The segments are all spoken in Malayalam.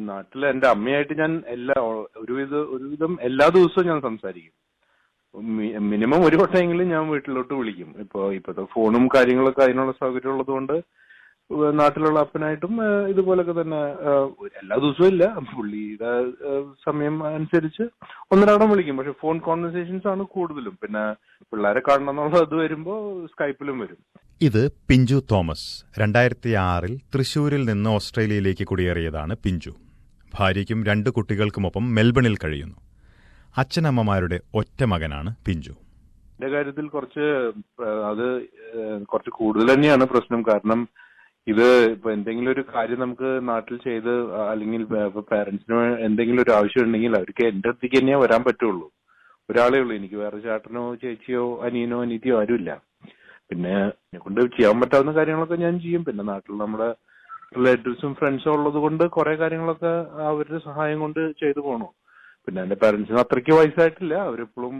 നാട്ടിൽ എന്റെ അമ്മയായിട്ട് ഞാൻ എല്ലാ ഒരുവിധ ഒരുവിധം എല്ലാ ദിവസവും ഞാൻ സംസാരിക്കും മിനിമം ഒരു വട്ടമെങ്കിലും ഞാൻ വീട്ടിലോട്ട് വിളിക്കും ഇപ്പൊ ഇപ്പോഴത്തെ ഫോണും കാര്യങ്ങളൊക്കെ അതിനുള്ള സൗകര്യം ഉള്ളത് കൊണ്ട് നാട്ടിലുള്ള അപ്പനായിട്ടും ഏഹ്, ഇതുപോലൊക്കെ തന്നെ ഏഹ്, എല്ലാ ദിവസവും ഇല്ല പുള്ളിയുടെ ഏഹ്, സമയം അനുസരിച്ച് ഒന്നരാടം വിളിക്കും പക്ഷെ ഫോൺ കോൺവെർസേഷൻസ് ആണ് കൂടുതലും പിന്നെ പിള്ളേരെ കാണണം എന്നുള്ള ഇത് വരുമ്പോ സ്കൈപ്പിലും വരും ഇത് പിഞ്ചു തോമസ് രണ്ടായിരത്തി ആറിൽ തൃശൂരിൽ നിന്ന് ഓസ്ട്രേലിയയിലേക്ക് കുടിയേറിയതാണ് പിഞ്ചു ഭാര്യയ്ക്കും രണ്ട് കുട്ടികൾക്കുമൊപ്പം മെൽബണിൽ കഴിയുന്നു അച്ഛനമ്മമാരുടെ ഒറ്റ മകനാണ് പിഞ്ചു എന്റെ കാര്യത്തിൽ കുറച്ച് ഏഹ്, അത് ഏഹ്, കുറച്ച് കൂടുതൽ തന്നെയാണ് പ്രശ്നം കാരണം ഇത് ഇപ്പൊ എന്തെങ്കിലും ഒരു കാര്യം നമുക്ക് നാട്ടിൽ ചെയ്ത് അല്ലെങ്കിൽ പാരന്റ്സിന് എന്തെങ്കിലും ഒരു ആവശ്യം ഉണ്ടെങ്കിൽ അവർക്ക് എന്റെ അടുത്തേക്ക് തന്നെയേ വരാൻ പറ്റുള്ളൂ ഒരാളേ ഉള്ളൂ എനിക്ക് വേറെ ചേട്ടനോ ചേച്ചിയോ അനിയനോ അനീതിയോ ആരുമില്ല പിന്നെ എന്നെ കൊണ്ട് ചെയ്യാൻ പറ്റാവുന്ന കാര്യങ്ങളൊക്കെ ഞാൻ ചെയ്യും പിന്നെ നാട്ടിൽ നമ്മുടെ റിലേറ്റീവ്സും ഫ്രണ്ട്സും ഉള്ളത് കൊണ്ട് കുറെ കാര്യങ്ങളൊക്കെ അവരുടെ സഹായം കൊണ്ട് ചെയ്തു പോണു പിന്നെ എന്റെ പാരന്റ്സിന് അത്രയ്ക്ക് വയസ്സായിട്ടില്ല അവരെപ്പോഴും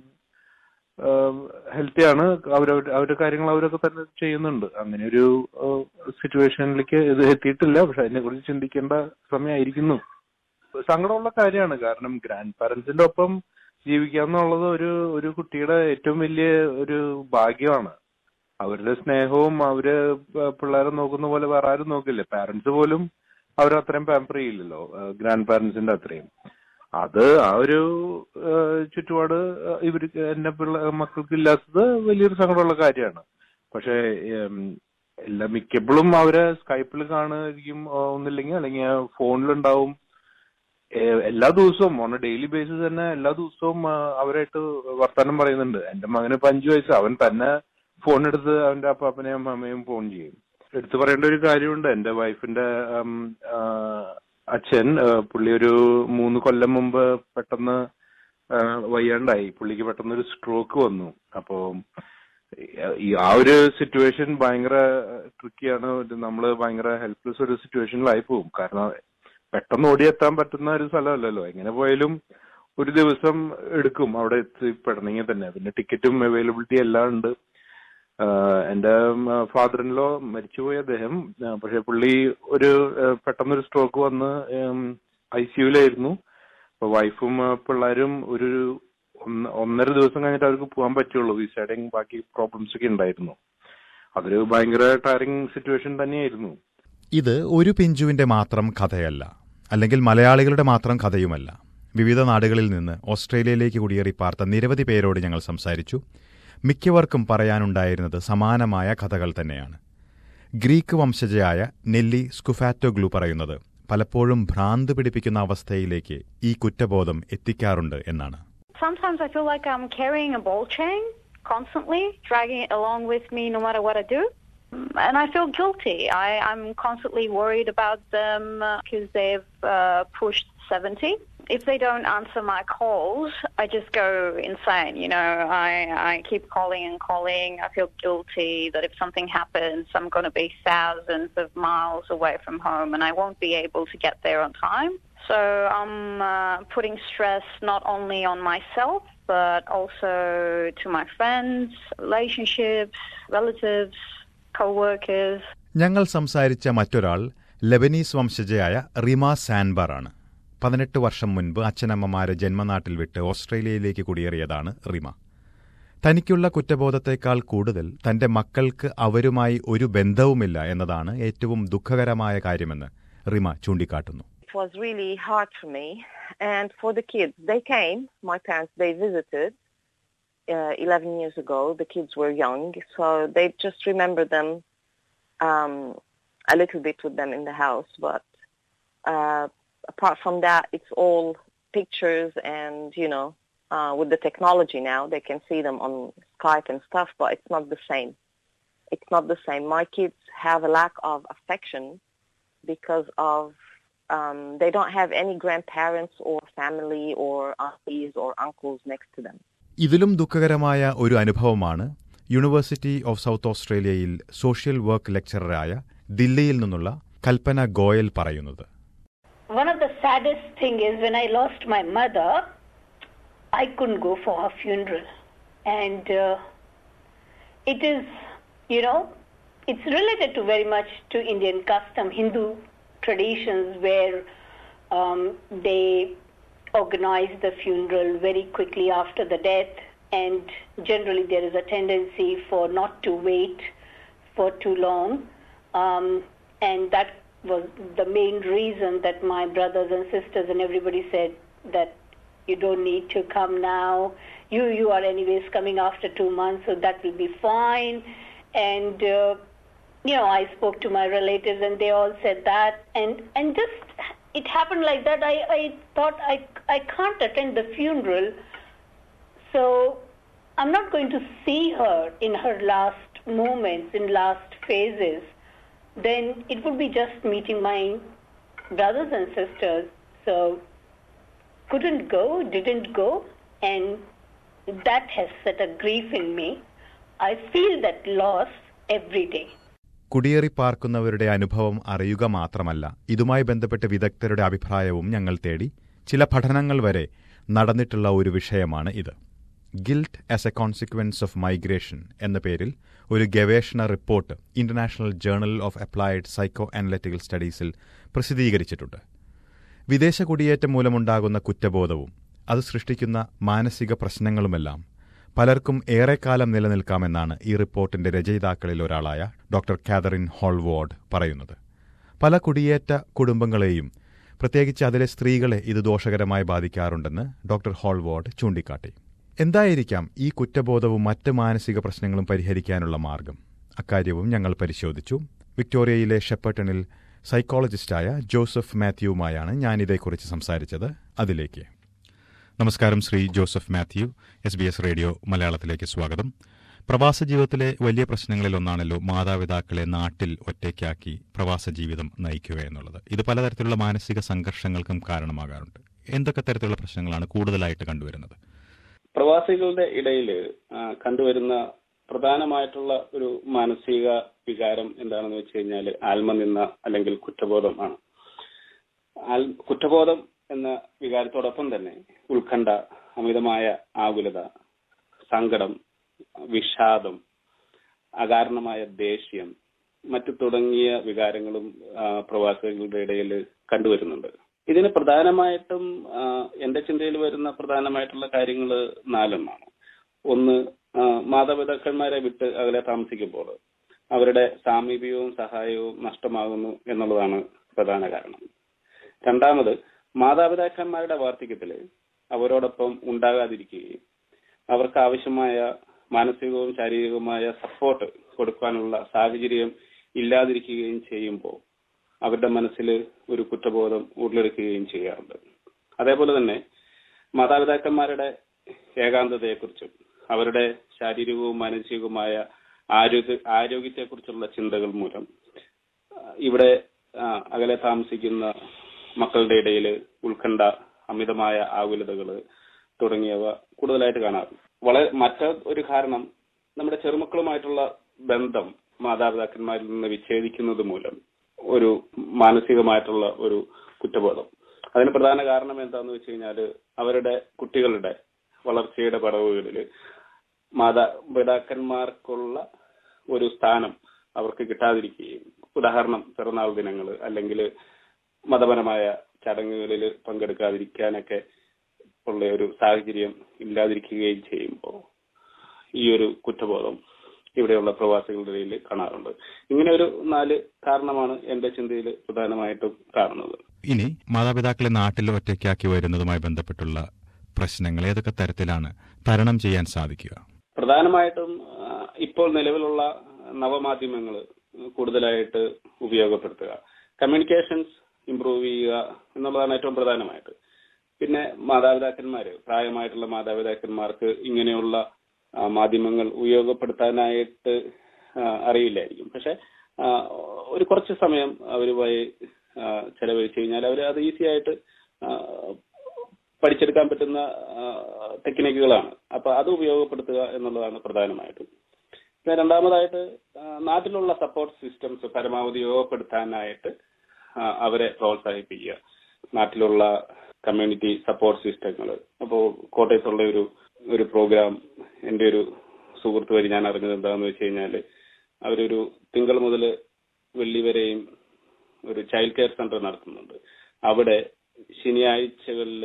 ഹെൽത്തി ആണ് അവരവരുടെ അവരുടെ കാര്യങ്ങൾ അവരൊക്കെ തന്നെ ചെയ്യുന്നുണ്ട് അങ്ങനെ ഒരു സിറ്റുവേഷനിലേക്ക് ഇത് എത്തിയിട്ടില്ല പക്ഷെ അതിനെ കുറിച്ച് ചിന്തിക്കേണ്ട സമയമായിരിക്കുന്നു സങ്കടമുള്ള കാര്യമാണ് കാരണം ഗ്രാൻഡ് പാരന്റ്സിന്റെ ഒപ്പം ജീവിക്കുക എന്നുള്ളത് ഒരു ഒരു കുട്ടിയുടെ ഏറ്റവും വലിയ ഒരു ഭാഗ്യമാണ് അവരുടെ സ്നേഹവും അവര് പ- പിള്ളേരെ നോക്കുന്ന പോലെ വേറെ ആരും നോക്കില്ല പാരന്റ്സ് പോലും അവരത്രയും പാമ്പർ ചെയ്യില്ലല്ലോ ഗ്രാൻഡ് പാരന്റ്സിന്റെ അത്രയും അത് ആ ഒരു ഏഹ്, ചുറ്റുപാട് ഇവർ എന്റെ പിള്ള മക്കൾക്ക് ഇല്ലാത്തത് വലിയൊരു സങ്കടമുള്ള കാര്യമാണ് പക്ഷെ ഉം, എല്ലാ മിക്കപ്പോഴും അവരെ സ്കൈപ്പിൽ കാണുമായിരിക്കും ആ, ഒന്നില്ലെങ്കിൽ അല്ലെങ്കിൽ ഫോണിലുണ്ടാവും ഏഹ്, എല്ലാ ദിവസവും ഓൺ ഡെയിലി ബേസിസ് തന്നെ എല്ലാ ദിവസവും ആ, അവരായിട്ട് വർത്തമാനം പറയുന്നുണ്ട് എന്റെ മകന് ഇപ്പൊ അഞ്ചു വയസ്സ് അവൻ തന്നെ ഫോൺ എടുത്ത് അവന്റെ അപ്പാപ്പനെയും അമ്മയും ഫോൺ ചെയ്യും എടുത്തു പറയേണ്ട ഒരു കാര്യമുണ്ട് എന്റെ വൈഫിന്റെ ഉം, ആ, അച്ഛൻ ആ, പുള്ളി ഒരു മൂന്ന് കൊല്ലം മുമ്പ് പെട്ടെന്ന് ആ, വയ്യാണ്ടായി പുള്ളിക്ക് പെട്ടെന്ന് ഒരു സ്ട്രോക്ക് വന്നു അപ്പോ ഈ ആ ഒരു സിറ്റുവേഷൻ ഭയങ്കര ട്രിക്കിയാണ് നമ്മൾ ഭയങ്കര ഹെൽപ്ലെസ് ഒരു സിറ്റുവേഷനിലായി പോകും കാരണം പെട്ടെന്ന് ഓടിയെത്താൻ പറ്റുന്ന ഒരു സ്ഥലമല്ലല്ലോ എങ്ങനെ പോയാലും ഒരു ദിവസം എടുക്കും അവിടെ എത്തിപ്പെടണമെങ്കിൽ തന്നെ പിന്നെ ടിക്കറ്റും അവൈലബിലിറ്റി എല്ലാം ഉണ്ട് ആഹ് എന്റെ ഫാദറിൻലോ മരിച്ചുപോയ അദ്ദേഹം ആഹ് പക്ഷെ പുള്ളി ഒരു ആഹ് പെട്ടെന്നൊരു സ്ട്രോക്ക് വന്ന് ഐ സിയുലായിരുന്നു അപ്പൊ വൈഫും ആഹ് പിള്ളേരും ഒരു ഒന്ന് ഒന്നര ദിവസം കഴിഞ്ഞിട്ട് അവർക്ക് പോകാൻ പറ്റുള്ളൂ വിസയുടെയും ബാക്കി പ്രോബ്ലംസ് ഒക്കെ ഉണ്ടായിരുന്നു അതൊരു ഭയങ്കര ടയറിംഗ് സിറ്റുവേഷൻ തന്നെയായിരുന്നു ഇത് ഒരു പിഞ്ചുവിന്റെ മാത്രം കഥയല്ല അല്ലെങ്കിൽ മലയാളികളുടെ മാത്രം കഥയുമല്ല വിവിധ നാടുകളിൽ നിന്ന് ഓസ്ട്രേലിയയിലേക്ക് കുടിയേറി പാർത്ത നിരവധി പേരോട് ഞങ്ങൾ സംസാരിച്ചു മിക്കവർക്കും പറയാനുണ്ടായിരുന്നത് സമാനമായ കഥകൾ തന്നെയാണ് ഗ്രീക്ക് വംശജയായ നെല്ലി സ്കുഫാറ്റോഗ്ലു പറയുന്നത് പലപ്പോഴും ഭ്രാന്ത് പിടിപ്പിക്കുന്ന അവസ്ഥയിലേക്ക് ഈ കുറ്റബോധം എത്തിക്കാറുണ്ട് എന്നാണ് Sometimes I feel like I'm carrying a ball chain constantly, dragging it along with me no matter what I do. And I feel guilty. I, I'm constantly worried about them because they've uh, pushed 70. If they don't answer my calls, I just go insane. You know, I, I keep calling and calling. I feel guilty that if something happens, I'm going to be thousands of miles away from home and I won't be able to get there on time. So I'm uh, putting stress not only on myself, but also to my friends, relationships, relatives, co-workers. ഞങ്ങൾ സംസാരിച്ച മറ്റൊരാൾ ലെബനീസ് വംശജയായ റിമ സാൻബർ ആണ് പതിനെട്ട് വർഷം മുൻപ് അച്ഛനമ്മമാരെ ജന്മനാട്ടിൽ വിട്ട് ഓസ്ട്രേലിയയിലേക്ക് കുടിയേറിയതാണ് റിമ തനിക്കുള്ള കുറ്റബോധത്തേക്കാൾ കൂടുതൽ തന്റെ മക്കൾക്ക് അവരുമായി ഒരു ബന്ധവുമില്ല എന്നതാണ് ഏറ്റവും ദുഃഖകരമായ കാര്യമെന്ന് റിമ ചൂണ്ടിക്കാട്ടുന്നു It was really hard for me. And for the kids, they came. My parents, they visited uh, 11 years ago. The kids were young, so they just remember them um, a little bit with them in the house. But uh, apart from that, it's all pictures and, you know, uh, with the technology now, they can see them on Skype and stuff, but it's not the same. It's not the same. My kids have a lack of affection because of um, they don't have any grandparents or family or aunties or uncles next to them. ഇതിലും ദുഃഖകരമായ ഒരു അനുഭവമാണ് യൂണിവേഴ്സിറ്റി ഓഫ് സൗത്ത് ഓസ്ട്രേലിയയിൽ സോഷ്യൽ വർക്ക് ലെക്ചററായ ദില്ലിയിൽ നിന്നുള്ള കൽപ്പന ഗോയൽ പറയുന്നത് One of the saddest thing is when I lost my mother, I couldn't go for her funeral, and uh, it is, you know, it's related to very much to Indian custom, Hindu traditions, where Um, they organize the funeral very quickly after the death, and generally there is a tendency for not to wait for too long. Um, and that was the main reason that my brothers and sisters and everybody said that you don't need to come now. You you are anyways coming after two months, so that will be fine. And uh, you know, I spoke to my relatives, and they all said that, and and just it happened like that. I I thought I I can't attend the funeral, so I'm not going to see her in her last moments, in last phases. Then it would be just meeting my brothers and sisters. So couldn't go, didn't go, and that has set a grief in me. I feel that loss every day. കുടിയേറി പാർക്കുന്നവരുടെ അനുഭവം അറിയുക മാത്രമല്ല ഇതുമായി ബന്ധപ്പെട്ട് വിദഗ്ധരുടെ അഭിപ്രായവും ഞങ്ങൾ തേടി ചില പഠനങ്ങൾ വരെ നടന്നിട്ടുള്ള ഒരു വിഷയമാണ് ഇത് guilt as a consequence of migration എന്ന പേരിൽ ഒരു ഗവേഷണ report international journal of applied psycho analytical സ്റ്റഡീസിൽ പ്രസിദ്ധീകരിച്ചിട്ടുണ്ട് വിദേശ കുടിയേറ്റം മൂലമുണ്ടാകുന്ന കുറ്റബോധവും അത് സൃഷ്ടിക്കുന്ന മാനസിക പ്രശ്നങ്ങളുമെല്ലാം പലർക്കും ഏറെക്കാലം നിലനിൽക്കാമെന്നാണ് ഈ റിപ്പോർട്ടിന്റെ രചയിതാക്കളിൽ ഒരാളായ ഡോക്ടർ കാതറിൻ ഹോൾവാർഡ് പറയുന്നത് പല കുടിയേറ്റ കുടുംബങ്ങളെയും പ്രത്യേകിച്ച് അതിലെ സ്ത്രീകളെ ഇത് ദോഷകരമായി ബാധിക്കാറുണ്ടെന്ന് ഡോക്ടർ ഹോൾവാർഡ് ചൂണ്ടിക്കാട്ടി എന്തായിരിക്കാം ഈ കുറ്റബോധവും മറ്റ് മാനസിക പ്രശ്നങ്ങളും പരിഹരിക്കാനുള്ള മാർഗം അക്കാര്യവും ഞങ്ങൾ പരിശോധിച്ചു വിക്ടോറിയയിലെ ഷെപ്പട്ടണിൽ സൈക്കോളജിസ്റ്റായ ജോസഫ് മാത്യുവുമായാണ് ഞാനിതേക്കുറിച്ച് സംസാരിച്ചത് അതിലേക്ക് നമസ്കാരം Shri Joseph Mathew S B S radio മലയാളത്തിലേക്ക് സ്വാഗതം പ്രവാസ ജീവിതത്തിലെ വലിയ പ്രശ്നങ്ങളിൽ ഒന്നാണല്ലോ മാതാപിതാക്കളെ നാട്ടിൽ ഒറ്റയ്ക്കാക്കി പ്രവാസ ജീവിതം നയിക്കുക എന്നുള്ളത് ഇത് പലതരത്തിലുള്ള മാനസിക സംഘർഷങ്ങൾക്കും കാരണമാകാറുണ്ട് എന്തൊക്കെ തരത്തിലുള്ള പ്രശ്നങ്ങളാണ് കൂടുതലായിട്ട് കണ്ടുവരുന്നത് പ്രവാസികളുടെ ഇടയിൽ കണ്ടുവരുന്ന പ്രധാനമായിട്ടുള്ള ഒരു മാനസിക വികാരം എന്താണെന്ന് വെച്ച് കഴിഞ്ഞാൽ ആത്മനിന്ദ അല്ലെങ്കിൽ കുറ്റബോധം ആണ് ആൽ- കുറ്റബോധം എന്ന വികാരത്തോടൊപ്പം തന്നെ ഉത്കണ്ഠ അമിതമായ ആകുലത സങ്കടം വിഷാദം അകാരണമായ ദേഷ്യം മറ്റു തുടങ്ങിയ വികാരങ്ങളും ആ, പ്രവാസികളുടെ ഇടയിൽ കണ്ടുവരുന്നുണ്ട് ഇതിന് പ്രധാനമായിട്ടും ആ, എന്റെ ചിന്തയിൽ വരുന്ന പ്രധാനമായിട്ടുള്ള കാര്യങ്ങൾ നാലെണ്ണമാണ് ഒന്ന് ആ, മാതാപിതാക്കന്മാരെ വിട്ട് അകലെ താമസിക്കുമ്പോൾ അവരുടെ സാമീപ്യവും സഹായവും നഷ്ടമാകുന്നു എന്നുള്ളതാണ് പ്രധാന കാരണം രണ്ടാമത് മാതാപിതാക്കന്മാരുടെ വാർദ്ധക്യത്തിൽ അവരോടൊപ്പം ഉണ്ടാകാതിരിക്കുകയും അവർക്ക് ആവശ്യമായ മാനസികവും ശാരീരികവുമായ സപ്പോർട്ട് കൊടുക്കാനുള്ള സാഹചര്യം ഇല്ലാതിരിക്കുകയും ചെയ്യുമ്പോൾ അവരുടെ മനസ്സിൽ ഒരു കുറ്റബോധം ഉടലെടുക്കുകയും ചെയ്യാറുണ്ട് അതേപോലെ തന്നെ മാതാപിതാക്കന്മാരുടെ ഏകാന്തതയെക്കുറിച്ചും അവരുടെ ശാരീരികവും മാനസികവുമായ ആരോഗ്യ ആരോഗ്യത്തെക്കുറിച്ചുള്ള ചിന്തകൾ മൂലം ആ, ഇവിടെ ആ, അകലെ താമസിക്കുന്ന മക്കളുടെ ഇടയിൽ ഉത്കണ്ഠ അമിതമായ ആകുലതകള് തുടങ്ങിയവ കൂടുതലായിട്ട് കാണാറുണ്ട് വളരെ മറ്റ ഒരു കാരണം നമ്മുടെ ചെറുമക്കളുമായിട്ടുള്ള ബന്ധം മാതാപിതാക്കന്മാരിൽ നിന്ന് വിച്ഛേദിക്കുന്നത് മൂലം ഒരു മാനസികമായിട്ടുള്ള ഒരു കുറ്റബോധം അതിന് പ്രധാന കാരണം എന്താന്ന് വെച്ച് കഴിഞ്ഞാല് അവരുടെ കുട്ടികളുടെ വളർച്ചയുടെ പടവുകളിൽ മാതാപിതാക്കന്മാർക്കുള്ള ഒരു സ്ഥാനം അവർക്ക് കിട്ടാതിരിക്കുകയും ഉദാഹരണം പിറന്നാൾ ദിനങ്ങൾ അല്ലെങ്കിൽ മതപരമായ ചടങ്ങുകളിൽ പങ്കെടുക്കാതിരിക്കാനൊക്കെ ഉള്ള ഒരു സാഹചര്യം ഇല്ലാതിരിക്കുകയും ചെയ്യുമ്പോൾ ഈ ഒരു കുറ്റബോധം ഇവിടെയുള്ള പ്രവാസികളുടെ ഇടയിൽ കാണാറുണ്ട് ഇങ്ങനെ ഒരു നാല് കാരണമാണ് എന്റെ ചിന്തയിൽ പ്രധാനമായിട്ടും കാണുന്നത് ഇനി മാതാപിതാക്കളെ നാട്ടിൽ ഒറ്റയ്ക്കാക്കി വരുന്നതുമായി ബന്ധപ്പെട്ടുള്ള പ്രശ്നങ്ങൾ ഏതൊക്കെ തരത്തിലാണ് തരണം ചെയ്യാൻ സാധിക്കുക പ്രധാനമായിട്ടും ആ, ഇപ്പോൾ നിലവിലുള്ള നവമാധ്യമങ്ങൾ കൂടുതലായിട്ട് ഉപയോഗപ്പെടുത്തുക കമ്മ്യൂണിക്കേഷൻസ് ഇംപ്രൂവ് ചെയ്യുക എന്നുള്ളതാണ് ഏറ്റവും പ്രധാനമായിട്ട് പിന്നെ മാതാപിതാക്കന്മാര് പ്രായമായിട്ടുള്ള മാതാപിതാക്കന്മാർക്ക് ഇങ്ങനെയുള്ള ആ, മാധ്യമങ്ങൾ ഉപയോഗപ്പെടുത്താനായിട്ട് ആ, അറിയില്ലായിരിക്കും പക്ഷെ ആ, ഒരു കുറച്ച് സമയം അവരുമായി ആ, ചെലവഴിച്ചു കഴിഞ്ഞാൽ അവർ അത് ഈസി ആയിട്ട് ആ, പഠിച്ചെടുക്കാൻ പറ്റുന്ന ആ, ടെക്നിക്കുകളാണ് അപ്പൊ അത് ഉപയോഗപ്പെടുത്തുക എന്നുള്ളതാണ് പ്രധാനമായിട്ടും പിന്നെ രണ്ടാമതായിട്ട് ആ, നാട്ടിലുള്ള സപ്പോർട്ട് സിസ്റ്റംസ് പരമാവധി ഉപയോഗപ്പെടുത്താനായിട്ട് ആ, അവരെ പ്രോത്സാഹിപ്പിക്കുക നാട്ടിലുള്ള കമ്മ്യൂണിറ്റി സപ്പോർട്ട് സിസ്റ്റങ്ങൾ അപ്പോ കോട്ടയത്തുള്ള ഒരു ഒരു പ്രോഗ്രാം എന്റെ ഒരു സുഹൃത്ത് വഴി ഞാൻ അറിഞ്ഞത് എന്താണെന്ന് വെച്ച് കഴിഞ്ഞാൽ അവരൊരു തിങ്കൾ മുതൽ വെള്ളി വരെയും ഒരു ചൈൽഡ് കെയർ സെന്റർ നടത്തുന്നുണ്ട് അവിടെ ശനിയാഴ്ചകളിൽ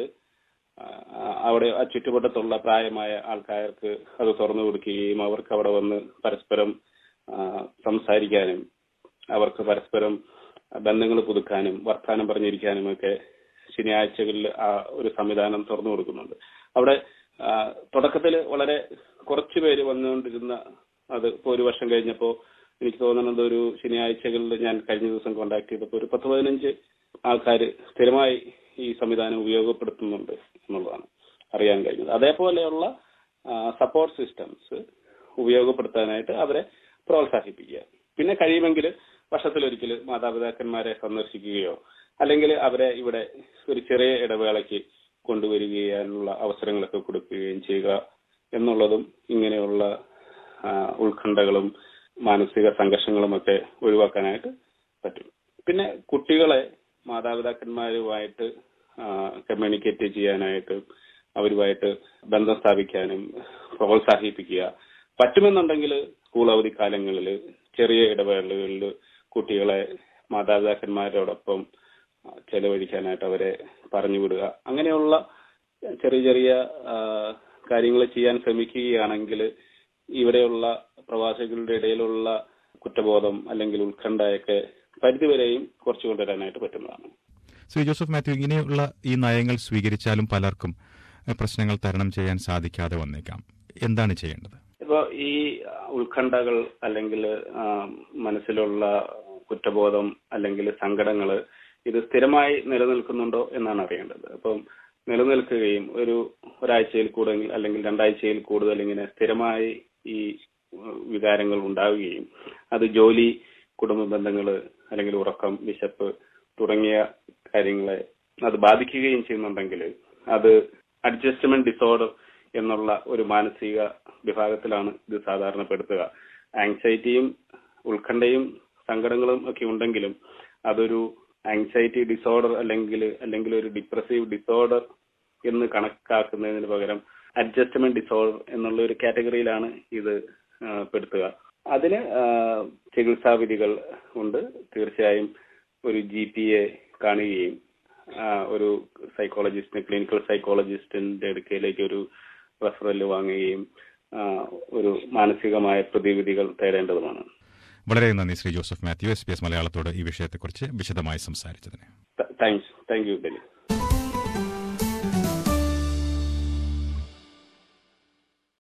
അവിടെ ആ ചുറ്റുവട്ടത്തുള്ള പ്രായമായ ആൾക്കാർക്ക് അത് തുറന്നു കൊടുക്കുകയും അവർക്ക് അവിടെ വന്ന് പരസ്പരം ആ, സംസാരിക്കാനും അവർക്ക് പരസ്പരം ബന്ധങ്ങൾ പുതുക്കാനും വർത്തമാനം പറഞ്ഞിരിക്കാനും ഒക്കെ ശനിയാഴ്ചകളിൽ ആ ഒരു സംവിധാനം തുറന്നു കൊടുക്കുന്നുണ്ട് അവിടെ തുടക്കത്തിൽ വളരെ കുറച്ചു പേര് വന്നുകൊണ്ടിരുന്ന അത് ഇപ്പൊ ഒരു വർഷം കഴിഞ്ഞപ്പോ എനിക്ക് തോന്നുന്നത് ഒരു ശനിയാഴ്ചകളിൽ ഞാൻ കഴിഞ്ഞ ദിവസം കോണ്ടാക്ട് ചെയ്തപ്പോൾ ഒരു പത്ത് പതിനഞ്ച് ആൾക്കാർ സ്ഥിരമായി ഈ സംവിധാനം ഉപയോഗപ്പെടുത്തുന്നുണ്ട് എന്നുള്ളതാണ് അറിയാൻ കഴിഞ്ഞത് അതേപോലെയുള്ള സപ്പോർട്ട് സിസ്റ്റംസ് ഉപയോഗപ്പെടുത്താനായിട്ട് അവരെ പ്രോത്സാഹിപ്പിക്കുക പിന്നെ കഴിയുമെങ്കിൽ വർഷത്തിലൊരിക്കൽ മാതാപിതാക്കന്മാരെ സന്ദർശിക്കുകയോ അല്ലെങ്കിൽ അവരെ ഇവിടെ ഒരു ചെറിയ ഇടവേളയ്ക്ക് കൊണ്ടുവരികയാനുള്ള അവസരങ്ങളൊക്കെ കൊടുക്കുകയും ചെയ്യുക എന്നുള്ളതും ഇങ്ങനെയുള്ള ആ, ഉത്കണ്ഠകളും മാനസിക സംഘർഷങ്ങളുമൊക്കെ ഒഴിവാക്കാനായിട്ട് പറ്റും പിന്നെ കുട്ടികളെ മാതാപിതാക്കന്മാരുമായിട്ട് കമ്മ്യൂണിക്കേറ്റ് ചെയ്യാനായിട്ട് അവരുമായിട്ട് ബന്ധം സ്ഥാപിക്കാനും പ്രോത്സാഹിപ്പിക്കുക പറ്റുമെന്നുണ്ടെങ്കിൽ സ്കൂൾ അവധിക്കാലങ്ങളിൽ ചെറിയ ഇടവേളകളിൽ കുട്ടികളെ മാതാപിതാക്കന്മാരോടൊപ്പം ആ, ചെലവഴിക്കാനായിട്ട് അവരെ പറഞ്ഞു വിടുക അങ്ങനെയുള്ള ചെറിയ ചെറിയ കാര്യങ്ങൾ ചെയ്യാൻ ശ്രമിക്കുകയാണെങ്കിൽ ഇവിടെയുള്ള പ്രവാസികളുടെ ഇടയിലുള്ള കുറ്റബോധം അല്ലെങ്കിൽ ഉത്കണ്ഠയൊക്കെ പരിധിവരെയും കുറച്ചു കൊണ്ടുവരാനായിട്ട് പറ്റുന്നതാണ് ശ്രീ ജോസഫ് മാത്യു ഇങ്ങനെയുള്ള ഈ നയങ്ങൾ സ്വീകരിച്ചാലും പലർക്കും എഹ്, പ്രശ്നങ്ങൾ തരണം ചെയ്യാൻ സാധിക്കാതെ വന്നേക്കാം എന്താണ് ചെയ്യേണ്ടത് ഇപ്പോ ഈ ഉത്കണ്ഠകൾ അല്ലെങ്കിൽ ആ, മനസ്സിലുള്ള കുറ്റബോധം അല്ലെങ്കിൽ സങ്കടങ്ങള് ഇത് സ്ഥിരമായി നിലനിൽക്കുന്നുണ്ടോ എന്നാണ് അറിയേണ്ടത് അപ്പം നിലനിൽക്കുകയും ഒരു ഒരാഴ്ചയിൽ കൂടുതൽ അല്ലെങ്കിൽ രണ്ടാഴ്ചയിൽ കൂടുതൽ ഇങ്ങനെ സ്ഥിരമായി ഈ ഉം, വികാരങ്ങൾ ഉണ്ടാവുകയും അത് ജോലി കുടുംബ ബന്ധങ്ങള് അല്ലെങ്കിൽ ഉറക്കം വിശപ്പ് തുടങ്ങിയ കാര്യങ്ങളെ അത് ബാധിക്കുകയും ചെയ്യുന്നുണ്ടെങ്കിൽ അത് അഡ്ജസ്റ്റ്മെന്റ് ഡിസോർഡർ എന്നുള്ള ഒരു മാനസിക വിഭാഗത്തിലാണ് ഇത് സാധാരണപ്പെടുത്തുക ആങ്സൈറ്റിയും ഉത്കണ്ഠയും സങ്കടങ്ങളും ഒക്കെ ഉണ്ടെങ്കിലും അതൊരു ആങ്സൈറ്റി ഡിസോർഡർ അല്ലെങ്കിൽ അല്ലെങ്കിൽ ഒരു ഡിപ്രസീവ് ഡിസോർഡർ എന്ന് കണക്കാക്കുന്നതിന് പകരം അഡ്ജസ്റ്റ്മെന്റ് ഡിസോർഡർ എന്നുള്ള ഒരു കാറ്റഗറിയിലാണ് ഇത് ആ, പെടുത്തുക അതിന് ആ, ചികിത്സാവിധികൾ ഉണ്ട് തീർച്ചയായും ഒരു ജി പി എ കാണുകയും ആ, ഒരു സൈക്കോളജിസ്റ്റിനെ ക്ലിനിക്കൽ സൈക്കോളജിസ്റ്റിന്റെ അടുക്കലേക്ക് ഒരു റെഫറൽ വാങ്ങുകയും ആ, ഒരു മാനസികമായ പ്രതിവിധികൾ തേടേണ്ടതുമാണ് വളരെ നന്ദി Shri Joseph Mathew S P S മലയാളത്തോട് ഈ വിഷയത്തെക്കുറിച്ച് വിശദമായി സംസാരിച്ചതിന് താങ്ക്സ് താങ്ക് യു ഡെലി